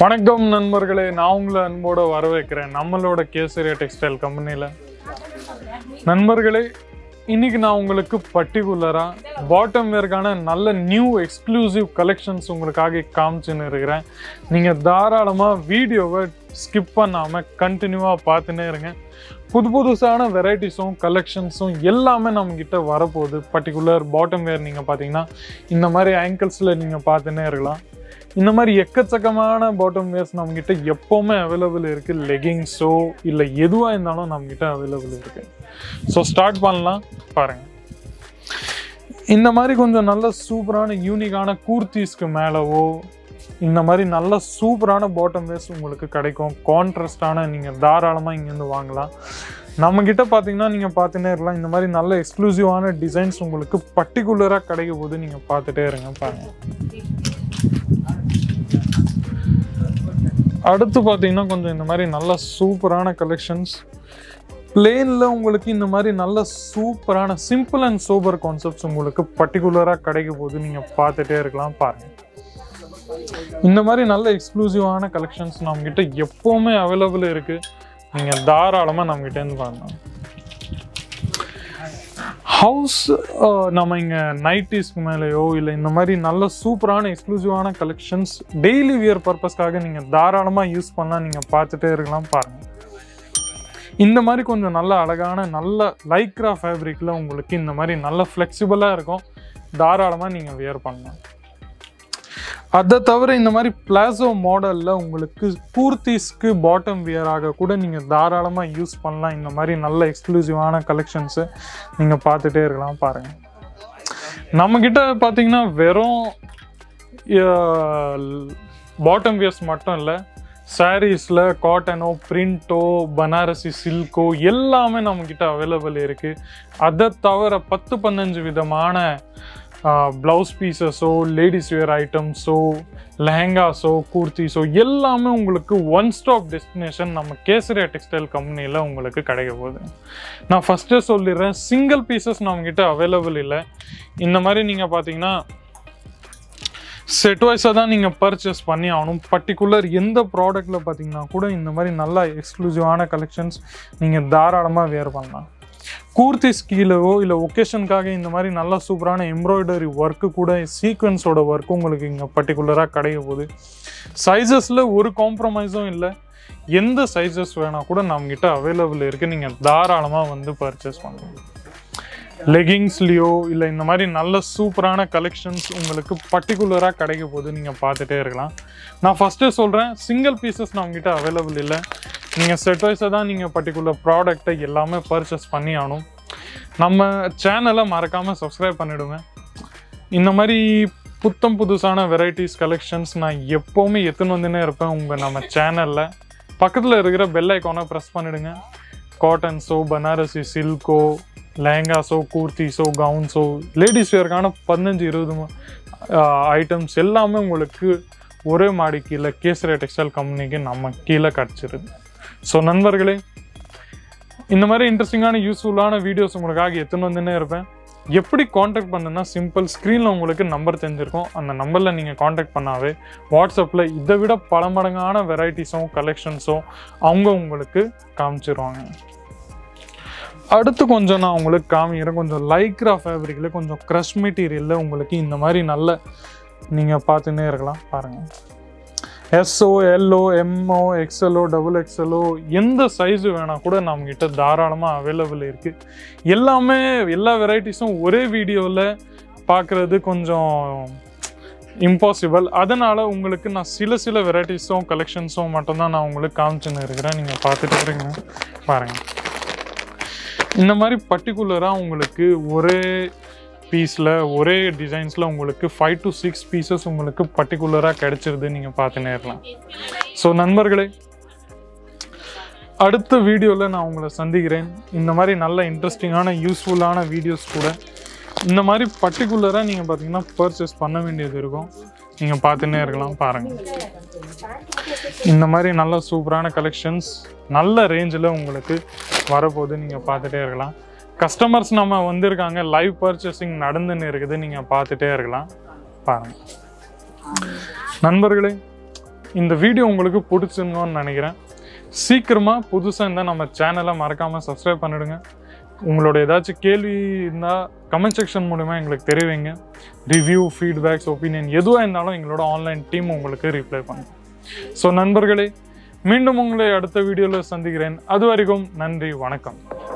வணக்கம் நண்பர்களே நான் உங்களை அன்போட வரவேற்கிறேன் நம்மளோட கேசரியா டெக்ஸ்டைல் கம்பெனியில் நண்பர்களே இன்னைக்கு நான் உங்களுக்கு பர்டிகுலராக பாட்டம் வேர்க்கான நல்ல நியூ எக்ஸ்க்ளூசிவ் கலெக்ஷன்ஸ் உங்களுக்காக காமிச்சுன்னு இருக்கிறேன் நீங்கள் தாராளமாக வீடியோவை ஸ்கிப் பண்ணாமல் கண்டினியூவாக பார்த்துன்னே இருங்க புது புதுசான வெரைட்டிஸும் கலெக்ஷன்ஸும் எல்லாமே நம்மக்கிட்ட வரப்போகுது பர்டிகுலர் பாட்டம் வேர் நீங்கள் பார்த்தீங்கன்னா இந்த மாதிரி ஆங்கிள்ஸில் நீங்கள் பார்த்துன்னே இருக்கலாம் இந்த மாதிரி எக்கச்சக்கமான பாட்டம் வேர்ஸ் நம்மக்கிட்ட எப்போவுமே அவைலபிள் இருக்குது லெகிங்ஸோ இல்லை எதுவாக இருந்தாலும் நம்மக்கிட்ட அவைலபிள் இருக்குது ஸோ ஸ்டார்ட் பண்ணலாம் பாருங்கள் இந்த மாதிரி கொஞ்சம் நல்ல சூப்பரான யூனிக்கான கூர்த்திஸ்க்கு மேலவோ இந்த மாதிரி நல்ல சூப்பரான பாட்டம் வேர்ஸ் உங்களுக்கு கிடைக்கும் கான்ட்ராஸ்டான நீங்கள் தாராளமாக இங்கேருந்து வாங்கலாம் நம்மக்கிட்ட பார்த்தீங்கன்னா நீங்கள் பார்த்துட்டே இருக்கலாம் இந்த மாதிரி நல்ல எக்ஸ்க்ளூசிவான டிசைன்ஸ் உங்களுக்கு பர்டிகுலராக கிடைக்கும் போது நீங்கள் பார்த்துட்டே இருங்க பாருங்கள் அடுத்து பார்த்தீங்கன்னா கொஞ்சம் இந்த மாதிரி நல்ல சூப்பரான கலெக்ஷன்ஸ் பிளேனில் உங்களுக்கு இந்த மாதிரி நல்ல சூப்பரான சிம்பிள் அண்ட் சூப்பர் கான்செப்ட்ஸ் உங்களுக்கு பர்டிகுலராக கிடைக்கும் போது நீங்கள் பார்த்துட்டே இருக்கலாம் பாருங்கள் இந்த மாதிரி நல்ல எக்ஸ்க்ளூசிவான கலெக்ஷன்ஸ் நம்மக்கிட்ட எப்போவுமே அவைலபிள் இருக்குது நீங்கள் தாராளமாக நம்மக்கிட்டேருந்து வாங்கலாம் ஹவுஸ் நம்ம இங்கே நைட்டிஸ்க்கு மேலேயோ இல்லை இந்த மாதிரி நல்ல சூப்பரான எக்ஸ்க்ளூசிவான கலெக்ஷன்ஸ் டெய்லி வியர் பர்பஸ்க்காக நீங்கள் தாராளமாக யூஸ் பண்ணால் நீங்கள் பார்த்துட்டே இருக்கலாம் பாருங்கள் இந்த மாதிரி கொஞ்சம் நல்ல அழகான நல்ல லைக்ரா ஃபேப்ரிக்கில் உங்களுக்கு இந்த மாதிரி நல்ல ஃப்ளெக்சிபிளாக இருக்கும் தாராளமாக நீங்கள் வியர் பண்ணலாம் அதை தவிர இந்த மாதிரி பிளாசோ மாடலில் உங்களுக்கு கூர்த்திஸ்க்கு பாட்டம் வியராக கூட நீங்கள் தாராளமாக யூஸ் பண்ணலாம் இந்த மாதிரி நல்ல எக்ஸ்க்ளூசிவான கலெக்ஷன்ஸு நீங்கள் பார்த்துட்டே இருக்கலாம் பாருங்கள் நம்மக்கிட்ட பார்த்தீங்கன்னா வெறும் பாட்டம் வியர்ஸ் மட்டும் இல்லை சாரீஸில் காட்டனோ பிரிண்டோ பனாரசி சில்கோ எல்லாமே நம்மக்கிட்ட அவைலபிள் இருக்குது அதை தவிர பத்து பதினஞ்சு விதமான ப்ளவுஸ் பீசஸோ லேடிஸ் வேர் ஐட்டம்ஸோ லெஹங்காஸோ கூர்த்திஸோ எல்லாமே உங்களுக்கு ஒன் ஸ்டாப் டெஸ்டினேஷன் நம்ம கேசரியா டெக்ஸ்டைல் கம்பெனியில் உங்களுக்கு கிடைக்க போகுது நான் ஃபஸ்ட்டே சொல்லிடுறேன் சிங்கிள் பீசஸ் நம்மக்கிட்ட அவைலபிள் இல்லை இந்த மாதிரி நீங்கள் பார்த்தீங்கன்னா செட் வைஸாக தான் நீங்கள் பர்ச்சேஸ் பண்ணி ஆகணும் பர்டிகுலர் எந்த ப்ராடக்ட்டில் பார்த்தீங்கன்னா கூட இந்த மாதிரி நல்ல எக்ஸ்க்ளூசிவான கலெக்ஷன்ஸ் நீங்கள் தாராளமாக வேர் பண்ணலாம் கூர்த்திஸ் கீழவோ இல்லை ஒகேஷனுக்காக இந்த மாதிரி நல்ல சூப்பரான எம்ப்ராய்டரி ஒர்க்கு கூட சீக்வன்ஸோட ஒர்க்கு உங்களுக்கு இங்கே பர்டிகுலராக கிடைக்க போகுது சைஸஸில் ஒரு காம்ப்ரமைஸும் இல்லை எந்த சைஸஸ் வேணால் கூட நம்மக்கிட்ட அவைலபிள் இருக்குது நீங்கள் தாராளமாக வந்து பர்ச்சேஸ் பண்ணலாம் லெகிங்ஸ்லேயோ இல்லை இந்த மாதிரி நல்ல சூப்பரான கலெக்ஷன்ஸ் உங்களுக்கு பர்டிகுலராக கிடைக்க போது நீங்கள் பார்த்துட்டே இருக்கலாம் நான் ஃபஸ்ட்டே சொல்கிறேன் சிங்கிள் பீசஸ் நம்மக்கிட்ட அவைலபிள் இல்லை நீங்கள் செட் வைஸாக தான் நீங்கள் பர்டிகுலர் ப்ராடக்டை எல்லாமே பர்ச்சேஸ் பண்ணி ஆகணும் நம்ம சேனலை மறக்காமல் சப்ஸ்கிரைப் பண்ணிவிடுங்க இந்த மாதிரி புத்தம் புதுசான வெரைட்டிஸ் கலெக்ஷன்ஸ் நான் எப்போவுமே எத்துன்னு வந்துன்னே இருப்பேன் உங்கள் நம்ம சேனலில் பக்கத்தில் இருக்கிற பெல் ஐக்கானை ப்ரெஸ் பண்ணிவிடுங்க காட்டன்ஸோ பனாரசி சில்கோ லெஹங்காஸோ கூர்த்திஸோ கவுன்ஸோ லேடிஸ் வேர்க்கான பதினஞ்சு இருபது ஐட்டம்ஸ் எல்லாமே உங்களுக்கு ஒரே மாடி கீழே கேசரியா டெக்ஸ்டைல் கம்பெனிக்கு நம்ம கீழே கிடச்சிருது ஸோ நண்பர்களே இந்த மாதிரி இன்ட்ரெஸ்டிங்கான யூஸ்ஃபுல்லான வீடியோஸ் உங்களுக்காக எத்தனை வந்துன்னே இருப்பேன் எப்படி காண்டாக்ட் பண்ணுன்னா சிம்பிள் ஸ்க்ரீனில் உங்களுக்கு நம்பர் தெரிஞ்சிருக்கும் அந்த நம்பரில் நீங்கள் காண்டாக்ட் பண்ணாவே வாட்ஸ்அப்பில் இதை விட பல மடங்கான வெரைட்டிஸும் கலெக்ஷன்ஸும் அவங்க உங்களுக்கு காமிச்சிருவாங்க அடுத்து கொஞ்சம் நான் உங்களுக்கு காமிக்கிறேன் கொஞ்சம் லைக்ரா ஃபேப்ரிக்கில் கொஞ்சம் க்ரஷ் மெட்டீரியலில் உங்களுக்கு இந்த மாதிரி நல்ல நீங்கள் பார்த்துன்னே இருக்கலாம் பாருங்கள் எஸ்ஓ எல்ஓ எம்ஓ எக்ஸ்எல்ஓ டபுள் எக்ஸ்எல்ஓ எந்த சைஸு வேணால் கூட நம்மக்கிட்ட தாராளமாக அவைலபிள் இருக்குது எல்லாமே எல்லா வெரைட்டிஸும் ஒரே வீடியோவில் பார்க்குறது கொஞ்சம் இம்பாசிபிள் அதனால் உங்களுக்கு நான் சில சில வெரைட்டிஸும் கலெக்ஷன்ஸும் மட்டும்தான் நான் உங்களுக்கு காமிச்சுன்னு இருக்கிறேன் நீங்கள் பார்த்துட்டு இருக்கீங்க பாருங்கள் இந்த மாதிரி பர்டிகுலராக உங்களுக்கு ஒரே பீஸில் ஒரே டிசைன்ஸில் உங்களுக்கு ஃபைவ் டு சிக்ஸ் பீசஸ் உங்களுக்கு பர்டிகுலராக கிடைச்சிருது நீங்கள் பார்த்து நேரலாம் ஸோ நண்பர்களே அடுத்த வீடியோவில் நான் உங்களை சந்திக்கிறேன் இந்த மாதிரி நல்ல இன்ட்ரெஸ்டிங்கான யூஸ்ஃபுல்லான வீடியோஸ் கூட இந்த மாதிரி பர்டிகுலராக நீங்கள் பார்த்தீங்கன்னா பர்ச்சேஸ் பண்ண வேண்டியது இருக்கும் நீங்கள் பார்த்துன்னே இருக்கலாம் பாருங்கள் இந்த மாதிரி நல்ல சூப்பரான கலெக்ஷன்ஸ் நல்ல ரேஞ்சில் உங்களுக்கு வரப்போகுது நீங்கள் பார்த்துட்டே இருக்கலாம் கஸ்டமர்ஸ் நம்ம வந்திருக்காங்க லைவ் பர்ச்சேசிங் நடந்துன்னு இருக்குது நீங்கள் பார்த்துட்டே இருக்கலாம் பாருங்கள் நண்பர்களே இந்த வீடியோ உங்களுக்கு பிடிச்சிருந்தோன்னு நினைக்கிறேன் சீக்கிரமாக புதுசாக இருந்தால் நம்ம சேனலை மறக்காமல் சப்ஸ்கிரைப் பண்ணிடுங்க உங்களோட ஏதாச்சும் கேள்வி இருந்தால் கமெண்ட் செக்ஷன் மூலிமா எங்களுக்கு தெரிவிங்க ரிவ்யூ ஃபீட்பேக்ஸ் ஒப்பீனியன் எதுவாக இருந்தாலும் எங்களோட ஆன்லைன் டீம் உங்களுக்கு ரிப்ளை பண்ணும் ஸோ நண்பர்களே மீண்டும் உங்களை அடுத்த வீடியோவில் சந்திக்கிறேன் அது வரைக்கும் நன்றி வணக்கம்